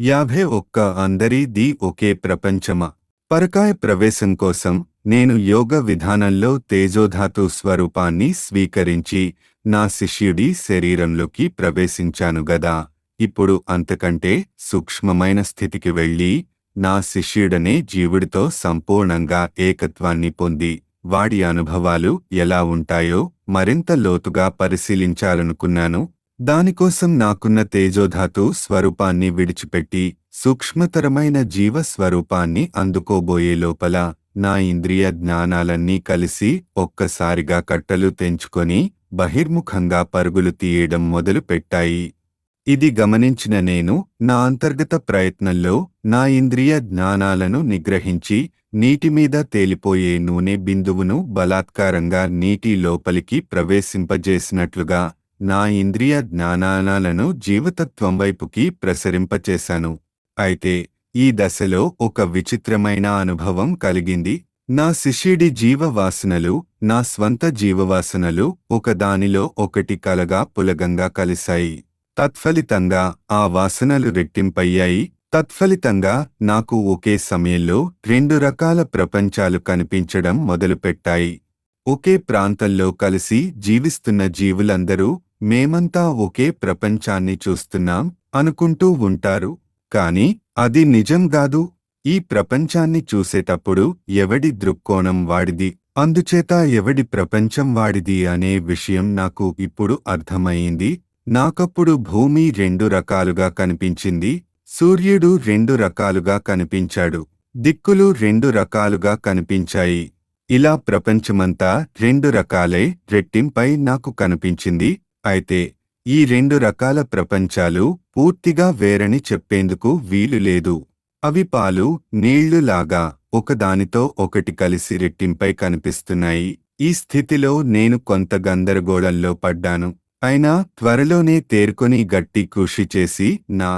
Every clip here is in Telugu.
యాభై ఒక్క అందరిది ఒకే ప్రపంచమ పరకాయ ప్రవేశం కోసం నేను యోగ విధానంలో తేజోధాతు స్వరూపాన్ని స్వీకరించి నా శిష్యుడి శరీరంలోకి ప్రవేశించాను గదా ఇప్పుడు అంతకంటే సూక్ష్మమైన స్థితికి వెళ్ళి నా శిష్యుడనే జీవుడితో సంపూర్ణంగా ఏకత్వాన్ని పొంది వాడి అనుభవాలు ఎలా ఉంటాయో మరింత లోతుగా పరిశీలించాలనుకున్నాను దానికోసం నాకున్న తేజోధాతు స్వరూపాన్ని విడిచిపెట్టి సూక్ష్మతరమైన జీవ స్వరూపాన్ని అందుకోబోయే లోపల నా ఇంద్రియ జ్ఞానాలన్నీ కలిసి ఒక్కసారిగా కట్టలు తెంచుకొని బహిర్ముఖంగా పరుగులు తీయడం మొదలు పెట్టాయి ఇది గమనించిన నేను నా అంతర్గత ప్రయత్నంలో నా ఇంద్రియ జ్ఞానాలను నిగ్రహించి నీటిమీద తేలిపోయే నూనె బిందువును బలాత్కారంగా నీటి లోపలికి ప్రవేశింపజేసినట్లుగా నా ఇంద్రియ జ్ఞానాలను జీవతత్వం వైపుకి ప్రసరింపచేశాను అయితే ఈ దశలో ఒక విచిత్రమైన అనుభవం కలిగింది నా శిష్యుడి జీవవాసనలు నా స్వంత జీవవాసనలు ఒకదానిలో ఒకటి కలగా పులగంగా కలిశాయి తత్ఫలితంగా ఆ వాసనలు రెట్టింపయ్యాయి తత్ఫలితంగా నాకు ఒకే సమయంలో రెండు రకాల ప్రపంచాలు కనిపించడం మొదలుపెట్టాయి ఒకే ప్రాంతంలో కలిసి జీవిస్తున్న జీవులందరూ మేమంతా ఒకే ప్రపంచాన్ని చూస్తున్నాం అనుకుంటూ ఉంటారు కాని అది నిజం గాదు ఈ ప్రపంచాన్ని చూసేటప్పుడు ఎవడి దృక్కోణం వాడిది అందుచేత ఎవడి ప్రపంచం వాడిది అనే విషయం నాకు ఇప్పుడు అర్థమయ్యింది నాకప్పుడు భూమి రెండు రకాలుగా కనిపించింది సూర్యుడు రెండు రకాలుగా కనిపించాడు దిక్కులు రెండు రకాలుగా కనిపించాయి ఇలా ప్రపంచమంతా రెండు రకాలై రెట్టింపై నాకు కనిపించింది అయితే ఈ రెండు రకాల ప్రపంచాలు పూర్తిగా వేరని చెప్పేందుకు వీలు లేదు అవి పాలు నీళ్లులాగా ఒకదానితో ఒకటి కలిసి రెట్టింపై కనిపిస్తున్నాయి ఈ స్థితిలో నేను కొంత గందరగోళంలో పడ్డాను అయినా త్వరలోనే తేరుకొని గట్టి కృషి చేసి నా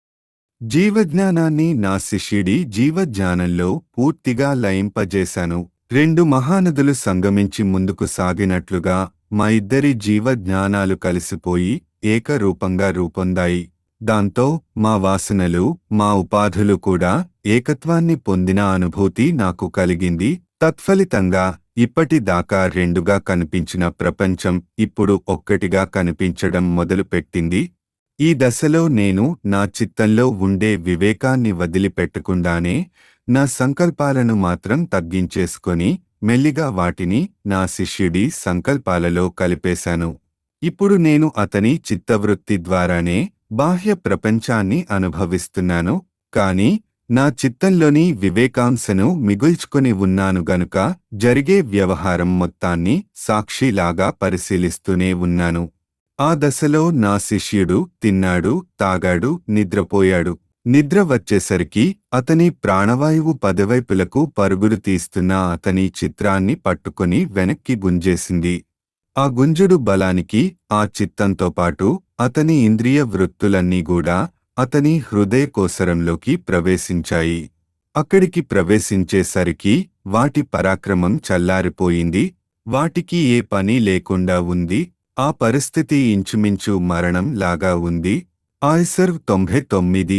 జీవజ్ఞానాన్ని నా శిష్యుడి జీవజ్ఞానంలో పూర్తిగా లయింపజేశాను రెండు మహానదులు సంగమించి ముందుకు సాగినట్లుగా మా ఇద్దరి జీవజ్ఞానాలు కలిసిపోయి ఏకరూపంగా రూపొందాయి దాంతో మా వాసనలు మా ఉపాధులు కూడా ఏకత్వాన్ని పొందిన అనుభూతి నాకు కలిగింది తత్ఫలితంగా ఇప్పటిదాకా రెండుగా కనిపించిన ప్రపంచం ఇప్పుడు ఒక్కటిగా కనిపించడం మొదలుపెట్టింది ఈ దశలో నేను నా చిత్తంలో ఉండే వివేకాన్ని వదిలిపెట్టకుండానే నా సంకల్పాలను మాత్రం తగ్గించేసుకొని మెల్లిగా వాటిని నా శిష్యుడి సంకల్పాలలో కలిపేశాను ఇప్పుడు నేను అతని చిత్తవృత్తి ద్వారానే బాహ్య ప్రపంచాన్ని అనుభవిస్తున్నాను కాని నా చిత్తంలోని వివేకాంశను మిగుల్చుకొని ఉన్నాను గనుక జరిగే వ్యవహారం మొత్తాన్ని సాక్షిలాగా పరిశీలిస్తూనే ఉన్నాను ఆ దశలో నా శిష్యుడు తిన్నాడు తాగాడు నిద్రపోయాడు నిద్ర వచ్చేసరికి అతని ప్రాణవాయువు పదవైపులకు పరుగులు తీస్తున్న అతని చిత్రాన్ని పట్టుకొని వెనక్కి గుంజేసింది ఆ గుంజుడు బలానికి ఆ చిత్తంతో పాటు అతని ఇంద్రియ వృత్తులన్నీ కూడా అతని హృదయ కోసరంలోకి ప్రవేశించాయి అక్కడికి ప్రవేశించేసరికి వాటి పరాక్రమం చల్లారిపోయింది వాటికి ఏ పని లేకుండా ఉంది ఆ పరిస్థితి ఇంచుమించు మరణం లాగా ఉంది ఆయిసర్వ్ తొంభై తొమ్మిది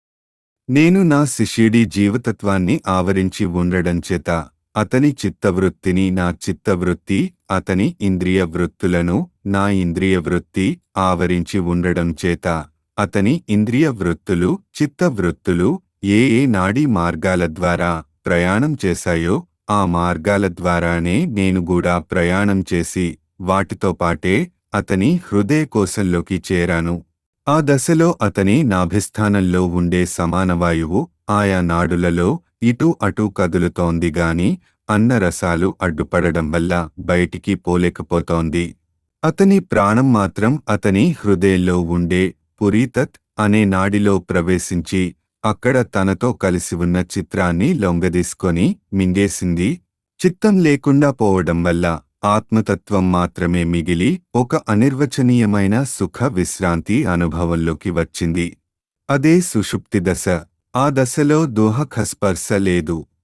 నేను నా శిష్యుడి జీవతత్వాన్ని ఆవరించి ఉండడం చేత అతని చిత్తవృత్తిని నా చిత్తవృత్తి అతని ఇంద్రియ వృత్తులను నా ఇంద్రియ వృత్తి ఆవరించి ఉండడం చేత అతని ఇంద్రియ వృత్తులు చిత్తవృత్తులు ఏ ఏ నాడీ మార్గాల ద్వారా ప్రయాణం చేశాయో ఆ మార్గాల ద్వారానే నేను కూడా ప్రయాణం చేసి వాటితో పాటే అతని హృదయ కోశంలోకి చేరాను ఆ దశలో అతని నాభిస్థానంలో ఉండే సమానవాయువు ఆయా నాడులలో ఇటూ అటూ కదులుతోంది గాని అన్న రసాలు అడ్డుపడడం వల్ల బయటికి పోలేకపోతోంది అతని ప్రాణం మాత్రం అతని హృదయంలో ఉండే పురీతత్ అనే నాడిలో ప్రవేశించి అక్కడ తనతో కలిసి ఉన్న చిత్రాన్ని లొంగదీసుకొని మింగేసింది చిత్తం లేకుండా పోవడం వల్ల ఆత్మతత్వం మాత్రమే మిగిలి ఒక అనిర్వచనీయమైన సుఖ విశ్రాంతి అనుభవంలోకి వచ్చింది అదే సుషుప్తి దశ ఆ దశలో దోహకస్పర్శ లేదు